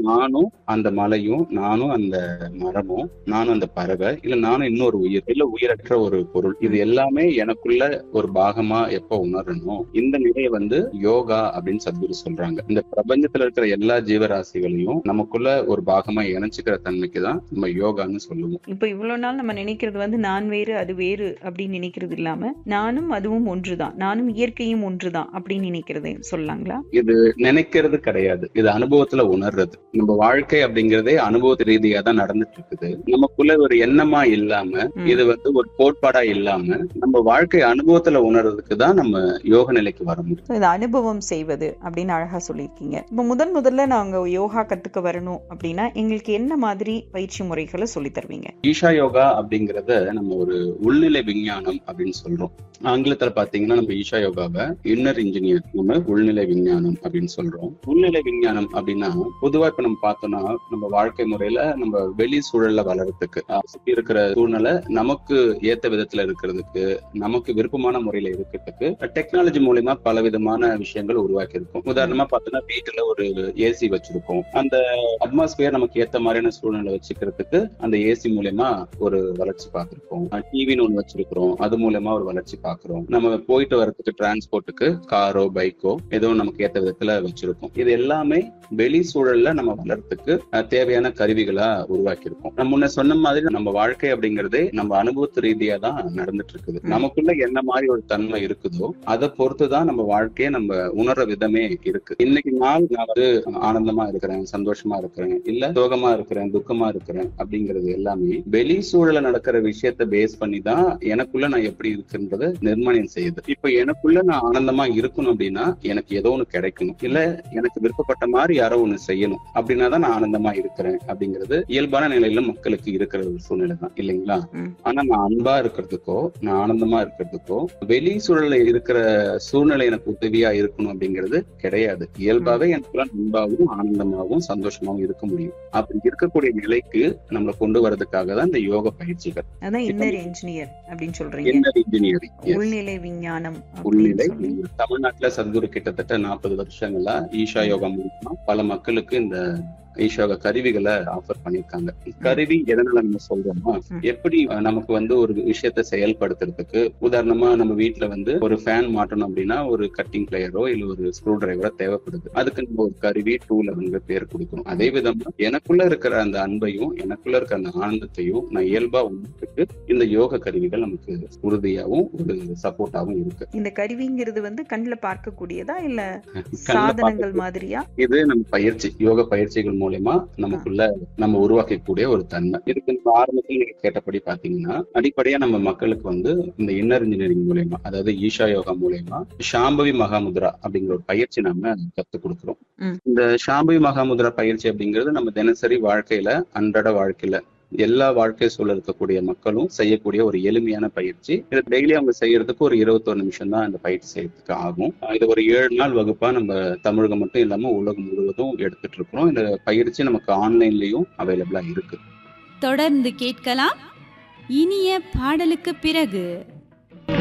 நானும் அந்த மலையும் நானும் அந்த மரமும் நானும் அந்த பறவை இல்ல நானும் இன்னொரு உயிர் இல்ல உயிரற்ற ஒரு பொருள் இது எல்லாமே எனக்குள்ள ஒரு பாகமா எப்ப உணரணும் இந்த நிலையை வந்து யோகா அப்படின்னு சத்குரு சொல்றாங்க இந்த பிரபஞ்சத்துல இருக்கிற எல்லா ஜீவராசிகளையும் நமக்குள்ள ஒரு பாகமா இணைச்சுக்கிற தன்மைக்கு தான் நம்ம யோகான்னு சொல்லுவோம் இப்போ இவ்வளவு நாள் நம்ம நினைக்கிறது வந்து நான் வேறு அது வேறு அப்படின்னு நினைக்கிறது இல்லாம நானும் அதுவும் ஒன்றுதான் நானும் இயற்கையும் ஒன்றுதான் அப்படின்னு நினைக்கிறது சொல்லலாங்களா இது நினைக்கிறது கிடையாது இது அனுபவத்துல உணர்றது நம்ம வாழ்க்கை அப்படிங்கறதே அனுபவ ரீதியா தான் நடந்துட்டு இருக்குது நமக்குள்ள ஒரு எண்ணமா இல்லாம ம். இது வந்து ஒரு கோட்பாடா இல்லாம நம்ம வாழ்க்கை அனுபவத்துல உணர்றதுக்கு தான் நம்ம யோக நிலைக்கு வர முடியும் So, இது அனுபவம் செய்வது அப்படின்னு அழகா சொல்லியிருக்கீங்க இப்போ முதன் முதல்ல நாங்க யோகா கத்துக்க வரணும் அப்படின்னா எங்களுக்கு என்ன மாதிரி பயிற்சி முறைகளை சொல்லி தருவீங்க ஈஷா யோகா அப்படிங்கறத நம்ம ஒரு உள்நிலை விஞ்ஞானம் அப்படின்னு சொல்றோம் ஆங்கிலத்துல பாத்தீங்கன்னா நம்ம ஈஷா யோகாவை இன்னர் இன்ஜினியர் நம்ம உள்நிலை விஞ்ஞானம் அப்படின்னு சொல்றோம் உள்நிலை விஞ்ஞானம் அப்படின்னா பொதுவா இப்ப நம்ம பார்த்தோம்னா நம்ம வாழ்க்கை முறையில நம்ம வெளி சூழல்ல வளர்றதுக்கு அஹ் சுத்தி இருக்கிற சூழ்நிலை நமக்கு ஏத்த விதத்துல இருக்கிறதுக்கு நமக்கு விருப்பமான முறையில இருக்கிறதுக்கு டெக்னாலஜி மூலியமா பல விதமான விஷயங்கள் உருவாக்கி இருக்கும் உதாரணமா பார்த்தோம்னா வீட்டுல ஒரு ஏசி வச்சிருக்கோம் அந்த அட்மாஸ்பியர் நமக்கு ஏத்த மாதிரியான சூழ்நிலை வச்சுக்கிறதுக்கு அந்த ஏசி மூலியமா ஒரு வளர்ச்சி பார்த்திருக்கோம் டிவின்னு ஒண்ணு வச்சிருக்கிறோம் அது மூலியமா ஒரு வளர்ச்சி பார்க்கிறோம் நம்ம போயிட்டு வரதுக்கு டிரான்ஸ்போர்ட்டுக்கு காரோ பைக்கோ ஏதோ நமக்கு ஏத்த விதத்துல வச்சிருக்கோம் இது எல்லாமே வெளி சூழல்ல நம்ம வளர்றதுக்கு அஹ், தேவையான கருவிகளா உருவாக்கி இருக்கோம் நம்ம முன்ன சொன்ன மாதிரி நம்ம வாழ்க்கை அப்படிங்கறதே நம்ம அனுபவத்து ரீதியா தான் நடந்துட்டு இருக்குது ம். நமக்குள்ள என்ன மாதிரி ஒரு தன்மை இருக்குதோ அதை பொறுத்து தான் நம்ம வாழ்க்கையை நம்ம உணர்ற விதமே இருக்கு இன்னைக்கு நாள் நான் வந்து ஆனந்தமா இருக்கிறேன் சந்தோஷமா இருக்கிறேன் இல்ல சோகமா இருக்கிறேன் துக்கமா இருக்கிறேன் அப்படிங்கிறது எல்லாமே வெளி சூழல நடக்கிற விஷயத்த பேஸ் பண்ணி தான் எனக்குள்ள நான் எப்படி இருக்குன்றத நிர்மாணம் செய்யுது இப்ப எனக்குள்ள நான் ஆனந்தமா இருக்கணும் அப்படின்னா எனக்கு ஏதோ ஒண்ணு கிடைக்கணும் இல்ல எனக்கு விருப்பப்பட்ட மாதிரி யாரோ ஒண்ணு செய்யணும் அப்படின்னா தான் நான் ஆனந்தமா இருக்கிறேன் அப்படிங்கிறது இயல்பான நிலையில மக்களுக்கு இருக்கிற ஒரு சூழ்நிலை தான் இல்லைங்களா ம். ஆனா நான் அன்பா இருக்கிறதுக்கோ நான் ஆனந்தமா இருக்கிறதுக்கோ வெளி சூழல்ல இருக்கிற சூழ்நிலை எனக்கு உதவியா இருக்கணும் அப்படிங்கிறது கிடையாது இயல்பாவே எனக்குள்ள அன்பாகவும் ஆனந்தமாகவும் சந்தோஷமாகவும் இருக்க முடியும் அப்படி இருக்கக்கூடிய நிலைக்கு நம்மளை கொண்டு வர்றதுக்காக தான் இந்த யோக பயிற்சிகள் அதான் இப்ப இன்னர் இன்ஜினியர் அப்படின்னு சொல்றீங்க இன்னர் இன்ஜினியரிங் உள்நிலை விஞ்ஞானம் உள்நிலை அப்படின்னு சொல்லி தமிழ்நாட்டுல சத்குரு கிட்டத்தட்ட நாற்பது வருஷங்களா ஈஷா யோகா மூலமா பல மக்களுக்கு இந்த ஈஷா யோகா கருவிகளை ஆஃபர் பண்ணிருக்காங்க கருவி எதனால நம்ம சொல்றோம்னா ம். எப்படி அஹ், நமக்கு வந்து ஒரு விஷயத்தை செயல்படுத்துறதுக்கு உதாரணமா நம்ம வீட்ல வந்து ஒரு ஃபேன் மாட்டணும் அப்படின்னா ஒரு கட்டிங் பிளேயரோ இல்ல ஒரு ஸ்க்ரூ டிரைவரோ தேவைப்படுது அதுக்கு நம்ம ஒரு கருவி டூல் அப்படிங்கிற பேர் கொடுக்கணும் அதே விதமா எனக்குள்ள இருக்கிற அந்த அன்பையும் எனக்குள்ள இருக்கிற அந்த ஆனந்தத்தையும் நான் இயல்பா உணர்றதுக்கு இந்த யோக கருவிகள் நமக்கு உறுதியாகவும் ஒரு சப்போர்ட்டாவும் இருக்கு இந்த கருவிங்கிறது வந்து கண்ணுல பார்க்கக்கூடியதா இல்ல கண்ணுல சாதனங்கள் மாதிரியா இது நம்ம பயிற்சி யோக பயிற்சிகள் மூலயமா நமக்குள்ள நம்ம உருவாக்கக்கூடிய ஒரு தன்மை இதுக்கு நம்ம ஆரம்பத்தில் நீங்க கேட்டபடி பாத்தீங்கன்னா அடிப்படையா நம்ம மக்களுக்கு வந்து இந்த இன்னர் இன்ஜினியரிங் மூலயமா அதாவது ஈஷா யோகா மூலயமா ஷாம்பவி மகாமுத்ரா அப்படிங்கிற ஒரு பயிற்சி நாம கத்து கொடுக்குறோம் ம். இந்த ஷாம்பவி மகாமுத்ரா பயிற்சி அப்படிங்கிறது நம்ம தினசரி வாழ்க்கையில அன்றாட வாழ்க்கையில எல்லா வாழ்க்கை சூழல் இருக்கக்கூடிய மக்களும் செய்யக்கூடிய ஒரு எளிமையான பயிற்சி இது டெய்லி அவங்க செய்யறதுக்கு ஒரு இருபத்தொரு நிமிஷம் தான் இந்த பயிற்சி செய்யறதுக்கு ஆகும் அஹ் இது ஒரு ஏழு நாள் வகுப்பா நம்ம தமிழகம் மட்டும் இல்லாம உலகம் முழுவதும் எடுத்துட்டு இருக்கிறோம் இந்த பயிற்சி நமக்கு ஆன்லைன்லயும் அவைலபிளா இருக்கு தொடர்ந்து கேட்கலாம் இனிய பாடலுக்கு பிறகு